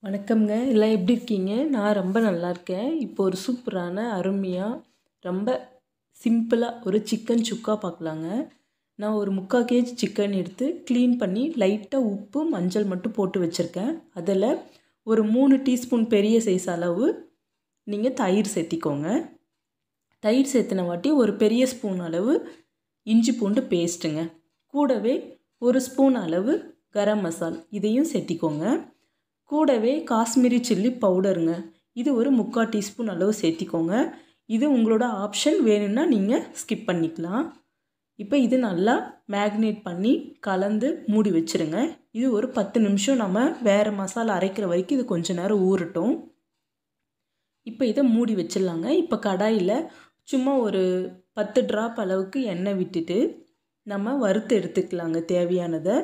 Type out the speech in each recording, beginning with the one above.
வணக்கம்ங்க எல்லாம் எப்படி இருக்கீங்க நான் ரொம்ப நல்லா இருக்கேன் இப்போ ஒரு சூப்பரான அருமையாக ரொம்ப சிம்பிளாக ஒரு சிக்கன் சுக்கா பார்க்கலாங்க நான் ஒரு முக்கால் கேஜி சிக்கன் எடுத்து க்ளீன் பண்ணி லைட்டாக உப்பு மஞ்சள் மட்டும் போட்டு வச்சுருக்கேன் அதில் ஒரு மூணு டீஸ்பூன் பெரிய சைஸ் அளவு நீங்கள் தயிர் சேர்த்திக்கோங்க தயிர் சேர்த்தின வாட்டி ஒரு பெரிய ஸ்பூன் அளவு இஞ்சி பூண்டு பேஸ்ட்டுங்க கூடவே ஒரு ஸ்பூன் அளவு கரம் மசால் இதையும் சேர்த்திக்கோங்க கூடவே காஷ்மீரி சில்லி பவுடருங்க இது ஒரு முக்கால் டீஸ்பூன் அளவு சேர்த்திக்கோங்க இது உங்களோட ஆப்ஷன் வேணும்னா நீங்கள் ஸ்கிப் பண்ணிக்கலாம் இப்போ இது நல்லா மேக்னேட் பண்ணி கலந்து மூடி வச்சுருங்க இது ஒரு பத்து நிமிஷம் நம்ம வேறு மசாலா அரைக்கிற வரைக்கும் இது கொஞ்ச நேரம் ஊறட்டும் இப்போ இதை மூடி வச்சிடலாங்க இப்போ கடாயில் சும்மா ஒரு பத்து ட்ராப் அளவுக்கு எண்ணெய் விட்டுட்டு நம்ம வறுத்து எடுத்துக்கலாங்க தேவையானதை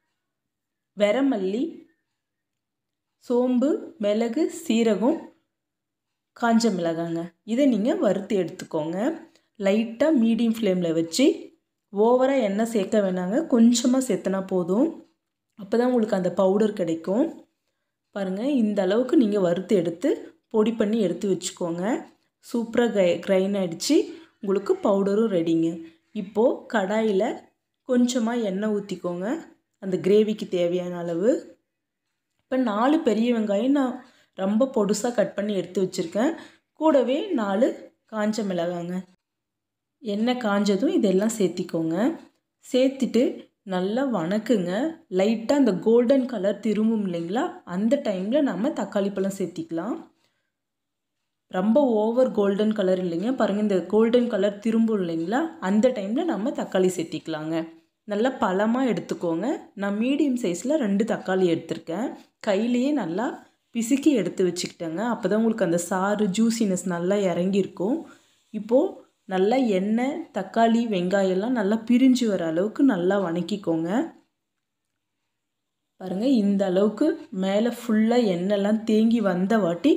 வெரமல்லி சோம்பு மிளகு சீரகம் காஞ்ச மிளகாங்க இதை நீங்கள் வறுத்து எடுத்துக்கோங்க லைட்டாக மீடியம் ஃப்ளேமில் வச்சு ஓவராக எண்ணெய் சேர்க்க வேணாங்க கொஞ்சமாக சேர்த்தனா போதும் அப்போ தான் உங்களுக்கு அந்த பவுடர் கிடைக்கும் பாருங்கள் இந்த அளவுக்கு நீங்கள் வறுத்து எடுத்து பொடி பண்ணி எடுத்து வச்சுக்கோங்க சூப்பராக கிரை கிரைண்ட் ஆகிடுச்சு உங்களுக்கு பவுடரும் ரெடிங்க இப்போது கடாயில் கொஞ்சமாக எண்ணெய் ஊற்றிக்கோங்க அந்த கிரேவிக்கு தேவையான அளவு இப்போ நாலு பெரிய வெங்காயம் நான் ரொம்ப பொடுசாக கட் பண்ணி எடுத்து வச்சுருக்கேன் கூடவே நாலு காஞ்ச மிளகாங்க எண்ணெய் காஞ்சதும் இதெல்லாம் சேர்த்திக்கோங்க சேர்த்துட்டு நல்லா வணக்குங்க லைட்டாக அந்த கோல்டன் கலர் திரும்பும் இல்லைங்களா அந்த டைமில் நம்ம தக்காளி பழம் சேர்த்திக்கலாம் ரொம்ப ஓவர் கோல்டன் கலர் இல்லைங்க பாருங்கள் இந்த கோல்டன் கலர் திரும்பும் இல்லைங்களா அந்த டைமில் நம்ம தக்காளி சேர்த்திக்கலாங்க நல்லா பழமாக எடுத்துக்கோங்க நான் மீடியம் சைஸில் ரெண்டு தக்காளி எடுத்திருக்கேன் கையிலேயே நல்லா பிசுக்கி எடுத்து வச்சுக்கிட்டேங்க அப்போ தான் உங்களுக்கு அந்த சாறு ஜூசினஸ் நல்லா இறங்கியிருக்கும் இப்போது நல்லா எண்ணெய் தக்காளி வெங்காயம்லாம் நல்லா பிரிஞ்சு வர அளவுக்கு நல்லா வணக்கிக்கோங்க பாருங்கள் இந்த அளவுக்கு மேலே ஃபுல்லாக எண்ணெய்லாம் தேங்கி வந்த வாட்டி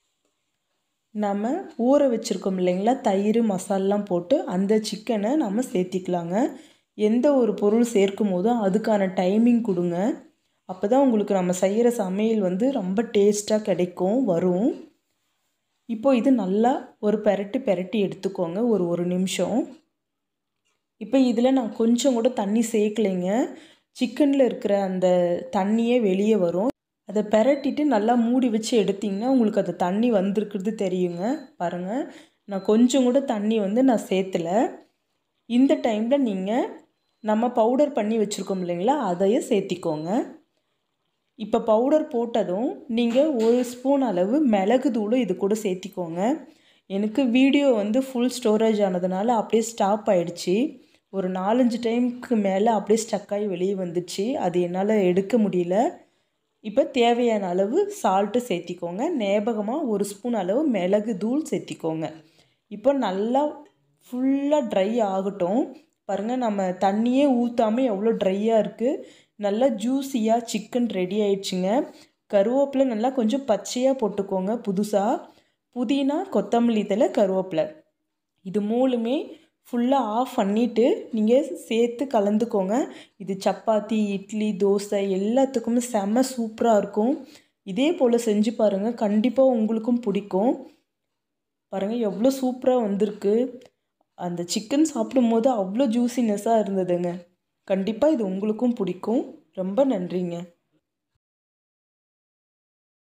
நம்ம ஊற வச்சுருக்கோம் இல்லைங்களா தயிர் மசாலாம் போட்டு அந்த சிக்கனை நம்ம சேர்த்திக்கலாங்க எந்த ஒரு பொருள் சேர்க்கும் போதும் அதுக்கான டைமிங் கொடுங்க அப்போ தான் உங்களுக்கு நம்ம செய்கிற சமையல் வந்து ரொம்ப டேஸ்ட்டாக கிடைக்கும் வரும் இப்போ இது நல்லா ஒரு பெரட்டு பெரட்டி எடுத்துக்கோங்க ஒரு ஒரு நிமிஷம் இப்போ இதில் நான் கொஞ்சம் கூட தண்ணி சேர்க்கலைங்க சிக்கனில் இருக்கிற அந்த தண்ணியே வெளியே வரும் அதை பெரட்டிட்டு நல்லா மூடி வச்சு எடுத்திங்கன்னா உங்களுக்கு அந்த தண்ணி வந்திருக்கிறது தெரியுங்க பாருங்கள் நான் கொஞ்சம் கூட தண்ணி வந்து நான் சேர்த்தலை இந்த டைமில் நீங்கள் நம்ம பவுடர் பண்ணி வச்சுருக்கோம் இல்லைங்களா அதையும் சேர்த்திக்கோங்க இப்போ பவுடர் போட்டதும் நீங்கள் ஒரு ஸ்பூன் அளவு மிளகு தூளும் இது கூட சேர்த்திக்கோங்க எனக்கு வீடியோ வந்து ஃபுல் ஸ்டோரேஜ் ஆனதுனால அப்படியே ஸ்டாப் ஆகிடுச்சி ஒரு நாலஞ்சு டைமுக்கு மேலே அப்படியே ஸ்டக்காகி வெளியே வந்துச்சு அது என்னால் எடுக்க முடியல இப்போ தேவையான அளவு சால்ட்டு சேர்த்திக்கோங்க ஞாபகமாக ஒரு ஸ்பூன் அளவு மிளகு தூள் சேர்த்திக்கோங்க இப்போ நல்லா ஃபுல்லாக ட்ரை ஆகட்டும் பாருங்கள் நம்ம தண்ணியே ஊற்றாமல் எவ்வளோ ட்ரையாக இருக்குது நல்லா ஜூஸியாக சிக்கன் ரெடி ஆயிடுச்சுங்க கருவேப்பிலை நல்லா கொஞ்சம் பச்சையாக போட்டுக்கோங்க புதுசாக புதினா கொத்தமல்லி தலை கருவேப்பிலை இது மூணுமே ஃபுல்லாக ஆஃப் பண்ணிவிட்டு நீங்கள் சேர்த்து கலந்துக்கோங்க இது சப்பாத்தி இட்லி தோசை எல்லாத்துக்குமே செம்ம சூப்பராக இருக்கும் இதே போல் செஞ்சு பாருங்கள் கண்டிப்பாக உங்களுக்கும் பிடிக்கும் பாருங்கள் எவ்வளோ சூப்பராக வந்திருக்கு அந்த சிக்கன் சாப்பிடும்போது அவ்வளோ ஜூசினஸ்ஸாக இருந்ததுங்க கண்டிப்பாக இது உங்களுக்கும் பிடிக்கும் ரொம்ப நன்றிங்க